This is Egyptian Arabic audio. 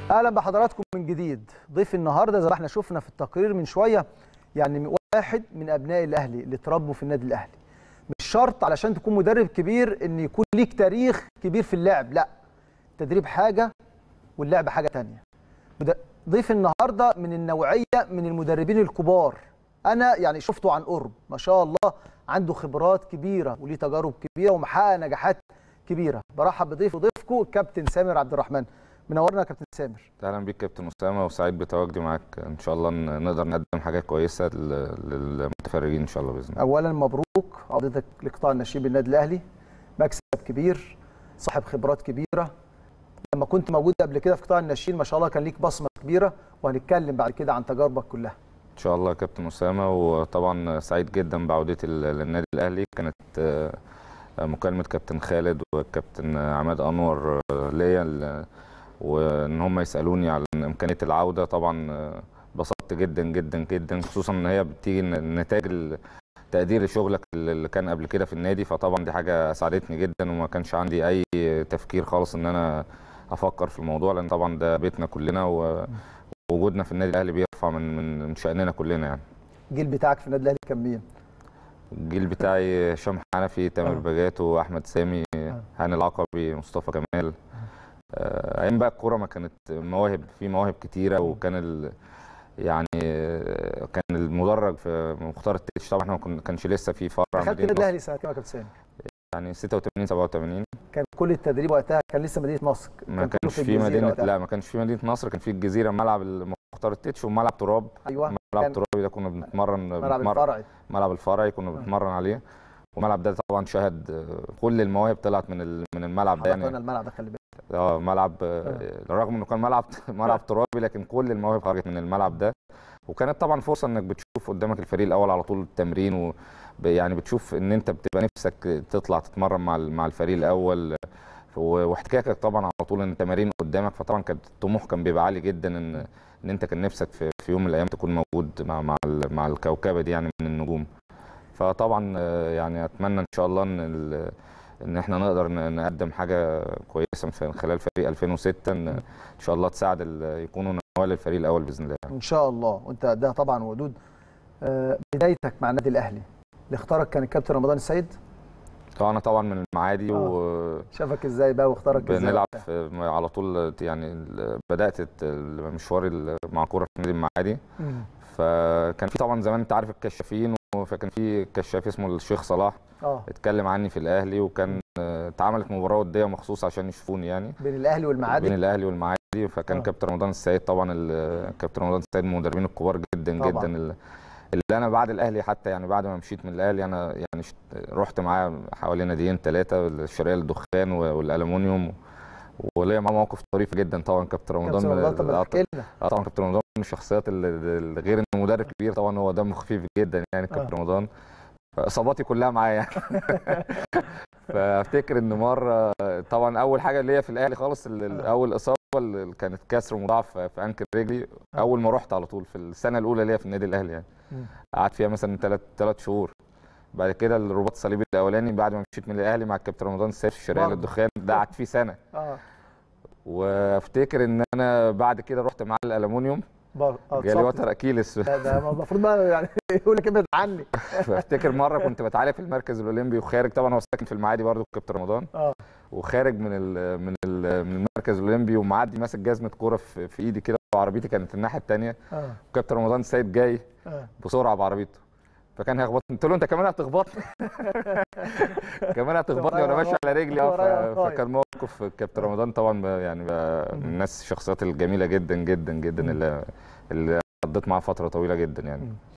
اهلا بحضراتكم من جديد ضيف النهارده زي ما احنا شفنا في التقرير من شويه يعني واحد من ابناء الاهلي اللي اتربوا في النادي الاهلي مش شرط علشان تكون مدرب كبير ان يكون ليك تاريخ كبير في اللعب لا التدريب حاجه واللعب حاجه تانية مد- ضيف النهارده من النوعيه من المدربين الكبار انا يعني شفته عن قرب ما شاء الله عنده خبرات كبيره وليه تجارب كبيره ومحقق نجاحات كبيره برحب بضيف وضيفكم الكابتن سامر عبد الرحمن منورنا يا كابتن سامر اهلا بيك كابتن اسامه وسعيد بتواجدي معاك ان شاء الله ن- نقدر نقدم حاجات كويسه لل- للمتفرجين ان شاء الله باذن الله اولا مبروك عودتك لقطاع النشيب بالنادي الاهلي مكسب كبير صاحب خبرات كبيره لما كنت موجود قبل كده في قطاع الناشئين ما شاء الله كان ليك بصمه كبيره وهنتكلم بعد كده عن تجاربك كلها ان شاء الله يا كابتن اسامه وطبعا سعيد جدا بعودتي لل- للنادي الاهلي كانت آه، مكالمه كابتن خالد وكابتن عماد انور آه، ليا ال- وان هم يسالوني على امكانيه العوده طبعا آه، اتبسطت جدا جدا جدا خصوصا ان هي بتيجي ن- نتاج ال- تقدير لشغلك اللي كان قبل كده في النادي فطبعا دي حاجه ساعدتني جدا وما كانش عندي اي تفكير خالص ان انا افكر في الموضوع لان طبعا ده بيتنا كلنا و- ووجودنا في النادي الاهلي بيرفع من من من شاننا كلنا يعني الجيل بتاعك في النادي الاهلي كان مين؟ الجيل بتاعي هشام حنفي تامر آه. بجاتو احمد سامي هاني العقبي مصطفى كمال آه، ايام بقى الكوره ما كانت مواهب في مواهب كتيره وكان ال يعني آه، كان المدرج في مختار التتش طبعا احنا ما كن- كانش لسه في فرع دخلت مدينة النادي نصر. الاهلي سنه كام يا كابتن سامي؟ يعني 86 87 كان كل التدريب وقتها كان لسه مدينه نصر ما كان كله كانش في الجزيرة مدينه وقتها. لا ما كانش في مدينه نصر كان في الجزيره ملعب مختار التتش وملعب تراب ايوه ملعب كان ترابي ده كنا بنتمرن ملعب بنتمرن- الفرعي ملعب الفرعي كنا بنتمرن عليه والملعب ده طبعا شهد آه، كل المواهب طلعت من ال- من الملعب ده حضرتك يعني انا الملعب ده خلي بالك اه ملعب آه، رغم انه كان ملعب ملعب ترابي لكن كل المواهب خرجت من الملعب ده وكانت طبعا فرصه انك بتشوف قدامك الفريق الاول على طول التمرين و يعني بتشوف ان انت بتبقى نفسك تطلع تتمرن مع ال- مع الفريق الاول و- واحتكاكك طبعا على طول ان التمارين قدامك فطبعا كان الطموح كان بيبقى عالي جدا ان ان انت كان نفسك في, في يوم من الايام تكون موجود مع مع ال- مع الكوكبه دي يعني من النجوم فطبعا آه، يعني اتمنى ان شاء الله ان ال- ان احنا نقدر ن- نقدم حاجه كويسه في خلال فريق 2006 ان ان شاء الله تساعد ال- يكونوا نوال الفريق الاول باذن الله ان شاء الله وانت ده طبعا ودود آه، بدايتك مع النادي الاهلي اللي اختارك كان الكابتن رمضان السيد طبعا انا طبعا من المعادي آه. و شافك ازاي بقى واختارك ازاي بنلعب وبتاع؟ في على طول يعني ال- بدات ال- مشواري مع كوره في نادي المعادي مم. فكان في طبعا زمان انت عارف الكشافين فكان في كشاف اسمه الشيخ صلاح اه اتكلم عني في الاهلي وكان آه، اتعملت مباراه وديه مخصوص عشان يشوفوني يعني بين الاهلي والمعادي بين الاهلي والمعادي فكان آه. كابتن رمضان السيد طبعا ال- كابتن رمضان السيد من المدربين الكبار جدا طبعاً. جدا ال- اللي انا بعد الاهلي حتى يعني بعد ما مشيت من الاهلي انا يعني شت- رحت معاه حوالي ناديين ثلاثه الشرقيه للدخان و- والالومنيوم وليا معاه موقف طريف جدا طبعا كابتن رمضان كابتن من- رمضان طب آه، احكي لنا اه طبعا كابتن رمضان من الشخصيات اللي اللي غير انه مدرب كبير طبعا هو دمه خفيف جدا يعني كابتن رمضان فاصاباتي كلها معاه يعني فافتكر ان مره طبعا اول حاجه ليا في الاهلي خالص ال- ال- اول اصابه اللي كانت كسر مضاعف في انكل رجلي اول ما رحت على طول في السنه الاولى ليا في النادي الاهلي يعني مم. قعدت فيها مثلا ثلاث ثلاث شهور بعد كده الرباط الصليبي الاولاني بعد ما مشيت من الاهلي مع الكابتن رمضان السيف في الشرقيه برضه. للدخان ده قعدت فيه سنه اه وافتكر ان انا بعد كده رحت معاه الالومنيوم بر... آه، جالي اتصبت. وتر اكيلس ده ده المفروض بقى يعني يقول لك ابعد عني فافتكر مره كنت بتعالج في المركز الاولمبي وخارج طبعا هو ساكن في المعادي برضه كابتن رمضان اه وخارج من ال من ال من المركز الاولمبي ومعدي ماسك جزمه كوره في, في ايدي كده وعربيتي كانت الناحيه الثانيه اه وكابتن رمضان السيد جاي اه بسرعه بعربيته فكان هيخبطني قلت له انت كمان هتخبطني كمان هتخبطني وانا ماشي على رجلي اه ورايا ف- ورايا. فكان موقف كابتن رمضان طبعا بقى- يعني بقى من الناس الشخصيات الجميله جدا جدا جدا اللي اللي قضيت معاه فتره طويله جدا يعني مم.